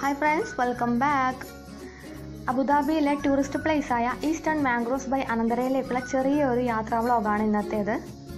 hi friends welcome back അബുദാബിയിലെ tourist പ്ലേസായ eastern mangroves by അനന്തരയിലേക്കുള്ള ചെറിയൊരു യാത്രാ വ്ളോഗാണ് ഇന്നത്തേത്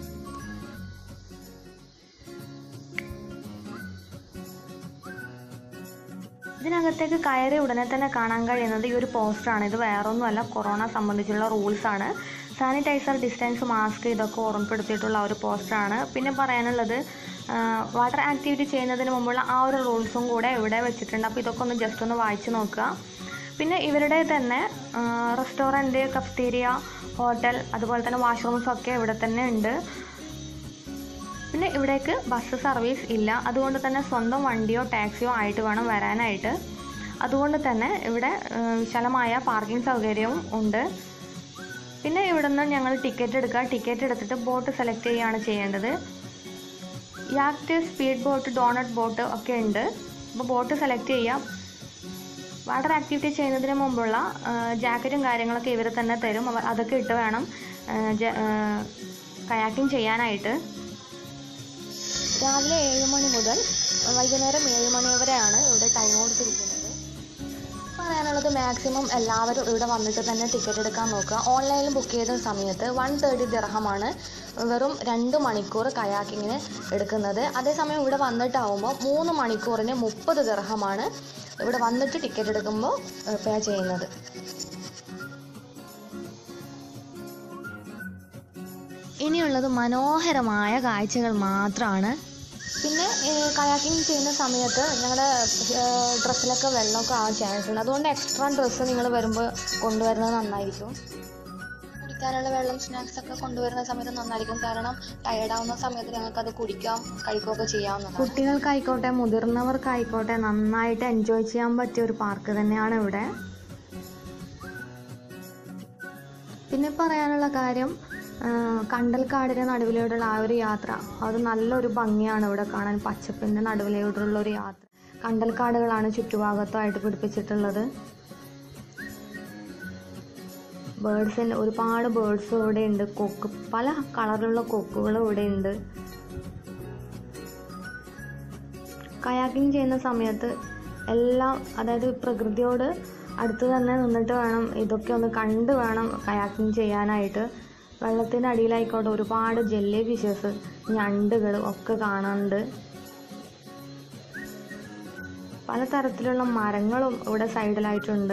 ഇതിനകത്തേക്ക് കയറി ഉടനെ തന്നെ കാണാൻ കഴിയുന്നത് ഈ ഒരു പോസ്റ്ററാണ് ഇത് വേറൊന്നുമല്ല കൊറോണ സംബന്ധിച്ചുള്ള റൂൾസാണ് സാനിറ്റൈസർ ഡിസ്റ്റൻസ് മാസ്ക് ഇതൊക്കെ ഓർമ്മപ്പെടുത്തിയിട്ടുള്ള ഒരു പോസ്റ്ററാണ് പിന്നെ പറയാനുള്ളത് വാട്ടർ ആക്ടിവിറ്റി ചെയ്യുന്നതിന് മുമ്പുള്ള ആ ഒരു റൂൾസും കൂടെ ഇവിടെ വെച്ചിട്ടുണ്ട് അപ്പോൾ ഇതൊക്കെ ഒന്ന് ജസ്റ്റ് ഒന്ന് വായിച്ചു നോക്കുക പിന്നെ ഇവരുടെ തന്നെ റെസ്റ്റോറൻറ്റ് കഫ്റ്റീരിയ ഹോട്ടൽ അതുപോലെ തന്നെ വാഷ്റൂംസ് ഒക്കെ ഇവിടെ തന്നെ ഉണ്ട് പിന്നെ ഇവിടേക്ക് ബസ് സർവീസ് ഇല്ല അതുകൊണ്ട് തന്നെ സ്വന്തം വണ്ടിയോ ടാക്സിയോ ആയിട്ട് വേണം വരാനായിട്ട് അതുകൊണ്ട് തന്നെ ഇവിടെ വിശാലമായ പാർക്കിംഗ് സൗകര്യവും ഉണ്ട് പിന്നെ ഇവിടെ നിന്ന് ഞങ്ങൾ ടിക്കറ്റ് എടുക്കുക ടിക്കറ്റ് എടുത്തിട്ട് ബോട്ട് സെലക്ട് ചെയ്യുകയാണ് ചെയ്യേണ്ടത് yacht speed boat donut boat ഒക്കെ ഉണ്ട് അപ്പോൾ ബോട്ട് സെലക്ട് ചെയ്യാം വാട്ടർ ആക്ടിവിറ്റി ചെയ്യുന്നതിന് മുമ്പുള്ള ജാക്കറ്റും കാര്യങ്ങളൊക്കെ ഇവർ തന്നെ തരും അതൊക്കെ ഇട്ട് വേണം കയാക്കിംഗ് ചെയ്യാനായിട്ട് രാവിലെ ഏഴ് മണി മുതൽ വൈകുന്നേരം ഏഴ് മണി വരെയാണ് ഇവിടെ ടൈം കൊടുത്തിരിക്കുന്നത് പറയാനുള്ളത് മാക്സിമം എല്ലാവരും ഇവിടെ വന്നിട്ട് തന്നെ ടിക്കറ്റ് എടുക്കാൻ നോക്കുക ഓൺലൈനിൽ ബുക്ക് ചെയ്ത സമയത്ത് വൺ തേർട്ടി ദിർഹമാണ് വെറും രണ്ട് മണിക്കൂർ കയാക്കിങ്ങിന് എടുക്കുന്നത് അതേസമയം ഇവിടെ വന്നിട്ടാവുമ്പോൾ മൂന്ന് മണിക്കൂറിന് മുപ്പത് ദിർഹമാണ് ഇവിടെ വന്നിട്ട് ടിക്കറ്റ് എടുക്കുമ്പോൾ പേ ചെയ്യുന്നത് ഇനിയുള്ളത് മനോഹരമായ കാഴ്ചകൾ മാത്രമാണ് പിന്നെ കയാക്കിങ് ചെയ്യുന്ന സമയത്ത് ഞങ്ങളുടെ ഡ്രസ്സിലൊക്കെ വെള്ളമൊക്കെ ആവാൻ ചാൻസ് ഉണ്ട് അതുകൊണ്ട് എക്സ്ട്രാ ഡ്രസ്സ് നിങ്ങൾ വരുമ്പോൾ കൊണ്ടുവരുന്നത് നന്നായിരിക്കും കുടിക്കാനുള്ള വെള്ളം സ്നാക്സ് ഒക്കെ കൊണ്ടുവരുന്ന സമയത്ത് നന്നായിരിക്കും കാരണം ടയർഡാവുന്ന സമയത്ത് ഞങ്ങൾക്ക് അത് കുടിക്കാം കഴിക്കുകയൊക്കെ ചെയ്യാവുന്നതാണ് കുട്ടികൾക്കായിക്കോട്ടെ മുതിർന്നവർക്കായിക്കോട്ടെ നന്നായിട്ട് എൻജോയ് ചെയ്യാൻ പറ്റിയ ഒരു പാർക്ക് തന്നെയാണ് ഇവിടെ പിന്നെ പറയാനുള്ള കാര്യം കണ്ടൽക്കാടിൻ്റെ നടുവിലൂടെയുള്ള ആ ഒരു യാത്ര അത് നല്ലൊരു ഭംഗിയാണ് ഇവിടെ കാണാൻ പച്ചപ്പിൻ്റെ നടുവിലൂടെയുള്ള ഒരു യാത്ര കണ്ടൽക്കാടുകളാണ് ചുറ്റുഭാഗത്തായിട്ട് പിടിപ്പിച്ചിട്ടുള്ളത് ബേഡ്സിൻ്റെ ഒരുപാട് ബേഡ്സ് ഇവിടെ ഉണ്ട് കൊക്ക് പല കളറിലുള്ള കൊക്കുകൾ ഇവിടെ ഉണ്ട് കയാക്കിങ് ചെയ്യുന്ന സമയത്ത് എല്ലാം അതായത് പ്രകൃതിയോട് അടുത്ത് തന്നെ നിന്നിട്ട് വേണം ഇതൊക്കെ ഒന്ന് കണ്ട് വേണം കയാക്കിങ് ചെയ്യാനായിട്ട് വെള്ളത്തിൻ്റെ അടിയിലായിക്കോട്ടെ ഒരുപാട് ജെല്ലി ഫിഷസ് ഞണ്ടുകൾ ഒക്കെ കാണാനുണ്ട് പലതരത്തിലുള്ള മരങ്ങളും ഇവിടെ സൈഡിലായിട്ടുണ്ട്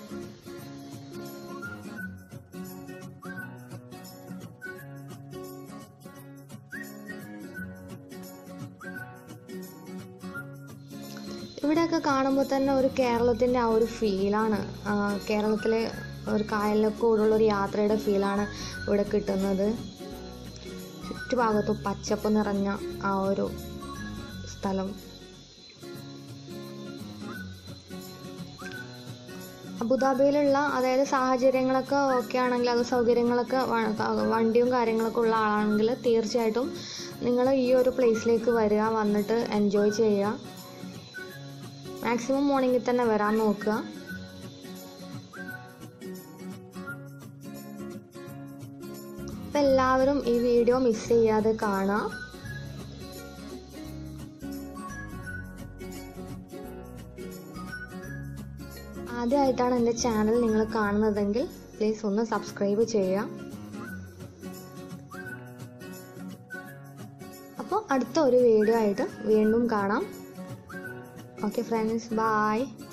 ഇവിടെയൊക്കെ കാണുമ്പോൾ തന്നെ ഒരു കേരളത്തിൻ്റെ ആ ഒരു ഫീലാണ് കേരളത്തിലെ ഒരു കായലിനൊക്കെ കൂടുള്ള ഒരു യാത്രയുടെ ഫീലാണ് ഇവിടെ കിട്ടുന്നത് ചുറ്റുഭാഗത്തും പച്ചപ്പ് നിറഞ്ഞ ആ ഒരു സ്ഥലം അബുദാബിയിലുള്ള അതായത് സാഹചര്യങ്ങളൊക്കെ ഓക്കെ ആണെങ്കിൽ അത് സൗകര്യങ്ങളൊക്കെ വണ്ടിയും കാര്യങ്ങളൊക്കെ ഉള്ള ആളാണെങ്കിൽ തീർച്ചയായിട്ടും നിങ്ങൾ ഈ ഒരു പ്ലേസിലേക്ക് വരിക വന്നിട്ട് എൻജോയ് ചെയ്യുക മാക്സിമം മോർണിംഗിൽ തന്നെ വരാൻ നോക്കുക അപ്പം എല്ലാവരും ഈ വീഡിയോ മിസ് ചെയ്യാതെ കാണാം ആദ്യമായിട്ടാണ് എൻ്റെ ചാനൽ നിങ്ങൾ കാണുന്നതെങ്കിൽ പ്ലീസ് ഒന്ന് സബ്സ്ക്രൈബ് ചെയ്യുക അപ്പോൾ അടുത്ത ഒരു വീഡിയോ ആയിട്ട് വീണ്ടും കാണാം ഓക്കെ ഫ്രണ്ട്സ് ബായ്